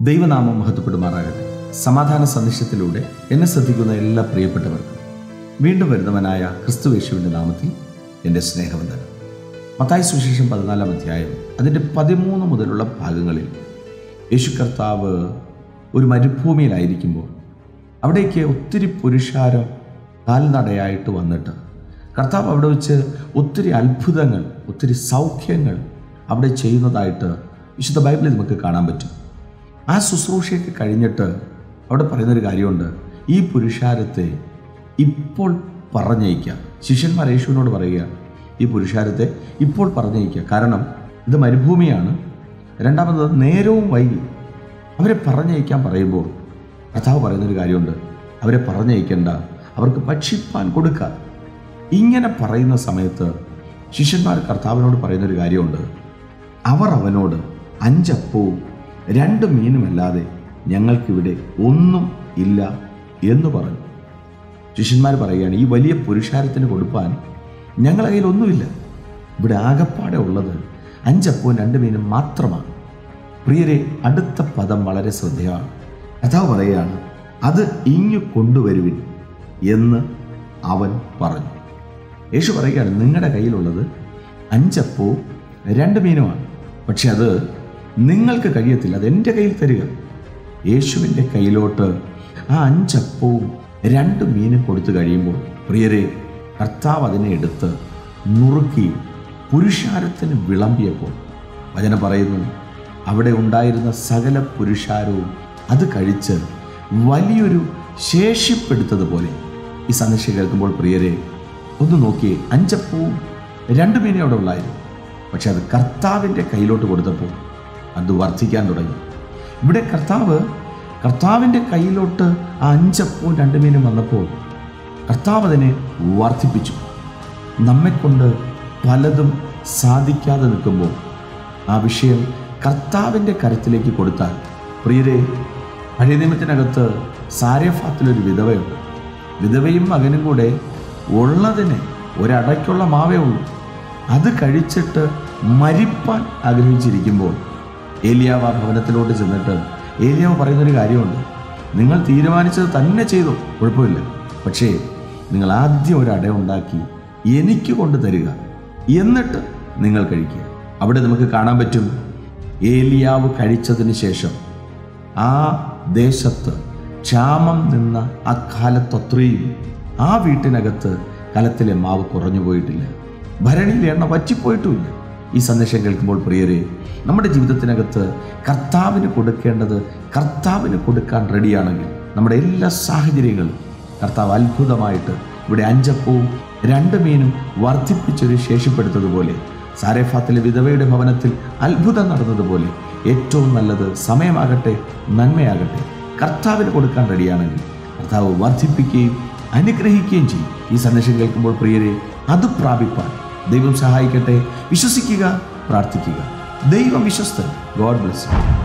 ദൈവനാമം മഹത്വപ്പെടുമാറാകട്ടെ സമാധാന സന്ദേശത്തിലൂടെ എന്നെ ശ്രദ്ധിക്കുന്ന എല്ലാ പ്രിയപ്പെട്ടവർക്കും വീണ്ടും വരുന്നവനായ ക്രിസ്തുവേശുവിൻ്റെ നാമത്തിൽ എൻ്റെ സ്നേഹവന്ദനം മത്തായ സുവിശേഷം പതിനാലാം അധ്യായം അതിൻ്റെ പതിമൂന്ന് മുതലുള്ള ഭാഗങ്ങളിൽ യേശു കർത്താവ് ഒരു മരുഭൂമിയിലായിരിക്കുമ്പോൾ അവിടേക്ക് ഒത്തിരി പുരുഷാരം കാൽനടയായിട്ട് വന്നിട്ട് കർത്താവ് അവിടെ വെച്ച് ഒത്തിരി അത്ഭുതങ്ങൾ ഒത്തിരി സൗഖ്യങ്ങൾ അവിടെ ചെയ്യുന്നതായിട്ട് വിശുദ്ധ ബൈബിളിൽ നമുക്ക് കാണാൻ പറ്റും ആ ശുശ്രൂഷയൊക്കെ കഴിഞ്ഞിട്ട് അവിടെ പറയുന്നൊരു കാര്യമുണ്ട് ഈ പുരുഷാരത്തെ ഇപ്പോൾ പറഞ്ഞയക്കാം ശിഷ്യന്മാർ യേശുവിനോട് പറയുക ഈ പുരുഷാരത്തെ ഇപ്പോൾ പറഞ്ഞയക്കുക കാരണം ഇത് മരുഭൂമിയാണ് രണ്ടാമത് നേരവും വൈകി അവരെ പറഞ്ഞയക്കാൻ പറയുമ്പോൾ കർത്താവ് പറയുന്നൊരു കാര്യമുണ്ട് അവരെ പറഞ്ഞയക്കേണ്ട അവർക്ക് ഭക്ഷിപ്പാൻ കൊടുക്കുക ഇങ്ങനെ പറയുന്ന സമയത്ത് ശിഷ്യന്മാർ കർത്താവിനോട് പറയുന്നൊരു കാര്യമുണ്ട് അവർ അവനോട് അഞ്ചപ്പവും രണ്ട് മീനുമല്ലാതെ ഞങ്ങൾക്കിവിടെ ഒന്നും ഇല്ല എന്ന് പറഞ്ഞു ശിഷ്യന്മാർ പറയുകയാണ് ഈ വലിയ പുരുഷാരത്തിന് കൊടുപ്പാൻ ഞങ്ങളുടെ കയ്യിൽ ഒന്നുമില്ല ഇവിടെ ആകപ്പാടെ ഉള്ളത് അഞ്ചപ്പവും രണ്ട് മീനും മാത്രമാണ് പ്രിയരെ അടുത്ത പദം വളരെ ശ്രദ്ധയാണ് കഥാവ് പറയുകയാണ് അത് ഇങ്ങു കൊണ്ടുവരുവിൻ എന്ന് അവൻ പറഞ്ഞു യേശു പറയുകയാണ് നിങ്ങളുടെ കയ്യിലുള്ളത് അഞ്ചപ്പവും രണ്ട് മീനുമാണ് പക്ഷെ അത് നിങ്ങൾക്ക് കഴിയത്തില്ല അത് എൻ്റെ കയ്യിൽ തരിക യേശുവിൻ്റെ കയ്യിലോട്ട് ആ അഞ്ചപ്പവും രണ്ട് മീനും കൊടുത്തു കഴിയുമ്പോൾ പ്രിയരെ കർത്താവ് അതിനെ എടുത്ത് നുറുക്കി പുരുഷാരത്തിന് വിളമ്പിയപ്പോൾ വചനം പറയുന്നു അവിടെ ഉണ്ടായിരുന്ന സകല പുരുഷാരവും അത് കഴിച്ച് വലിയൊരു ശേഷിപ്പെടുത്തതുപോലെ ഈ സന്ദേശം കേൾക്കുമ്പോൾ പ്രിയരെ ഒന്ന് നോക്കിയേ അഞ്ചപ്പവും രണ്ട് മീനെ അവിടെ ഉള്ളായിരുന്നു പക്ഷെ അത് കർത്താവിൻ്റെ കയ്യിലോട്ട് കൊടുത്തപ്പോൾ അത് വർദ്ധിക്കാൻ തുടങ്ങി ഇവിടെ കർത്താവ് കർത്താവിൻ്റെ കയ്യിലോട്ട് ആ അഞ്ചപ്പവും രണ്ട് മീനും വന്നപ്പോൾ കർത്താവ് അതിനെ വർദ്ധിപ്പിച്ചു നമ്മെക്കൊണ്ട് പലതും സാധിക്കാതെ നിൽക്കുമ്പോൾ ആ വിഷയം കർത്താവിൻ്റെ കരത്തിലേക്ക് കൊടുത്താൽ പ്രിയരെ പഴയ നിയമത്തിനകത്ത് സാരഫാത്തിലൊരു വിധവയുണ്ട് വിധവയും മകനും കൂടെ ഉള്ളതിന് ഒരടയ്ക്കുള്ള മാവേ ഉള്ളൂ അത് കഴിച്ചിട്ട് മരിപ്പാൻ ആഗ്രഹിച്ചിരിക്കുമ്പോൾ ഏലിയാവ് ആ ഭവനത്തിലോട്ട് ചെന്നിട്ട് ഏലിയാവ് പറയുന്നൊരു കാര്യമുണ്ട് നിങ്ങൾ തീരുമാനിച്ചത് തന്നെ ചെയ്തു കുഴപ്പമില്ല പക്ഷേ നിങ്ങൾ ആദ്യം ഒരു അട ഉണ്ടാക്കി എനിക്ക് കൊണ്ട് തരിക എന്നിട്ട് നിങ്ങൾ കഴിക്കുക അവിടെ നമുക്ക് കാണാൻ പറ്റും ഏലിയാവ് കഴിച്ചതിന് ശേഷം ആ ദേശത്ത് ക്ഷാമം നിന്ന ആ കാലത്തത്രയും ആ വീട്ടിനകത്ത് കലത്തിലെ മാവ് കുറഞ്ഞു പോയിട്ടില്ല ഭരണിയിലെ എണ്ണ വറ്റിപ്പോയിട്ടുമില്ല ഈ സന്ദേശം കേൾക്കുമ്പോൾ പ്രിയരെ നമ്മുടെ ജീവിതത്തിനകത്ത് കർത്താവിന് കൊടുക്കേണ്ടത് കർത്താവിന് കൊടുക്കാൻ റെഡിയാണെങ്കിൽ നമ്മുടെ എല്ലാ സാഹചര്യങ്ങളും കർത്താവ് അത്ഭുതമായിട്ട് ഇവിടെ അഞ്ചപ്പവും രണ്ട് മീനും വർദ്ധിപ്പിച്ചൊരു ശേഷിപ്പെടുത്തതുപോലെ സാരഫാത്തിലെ വിധവയുടെ ഭവനത്തിൽ അത്ഭുതം നടന്നതുപോലെ ഏറ്റവും നല്ലത് സമയമാകട്ടെ നന്മയാകട്ടെ കർത്താവിന് കൊടുക്കാൻ റെഡിയാണെങ്കിൽ കർത്താവ് വർദ്ധിപ്പിക്കുകയും അനുഗ്രഹിക്കുകയും ചെയ്യും ഈ സന്ദേശം കേൾക്കുമ്പോൾ പ്രിയരെ അത് പ്രാപിപ്പാൻ ദൈവം സഹായിക്കട്ടെ വിശ്വസിക്കുക പ്രാർത്ഥിക്കുക ദൈവം വിശ്വസ്തൻ ഗോഡ് ബ്ലസ് യു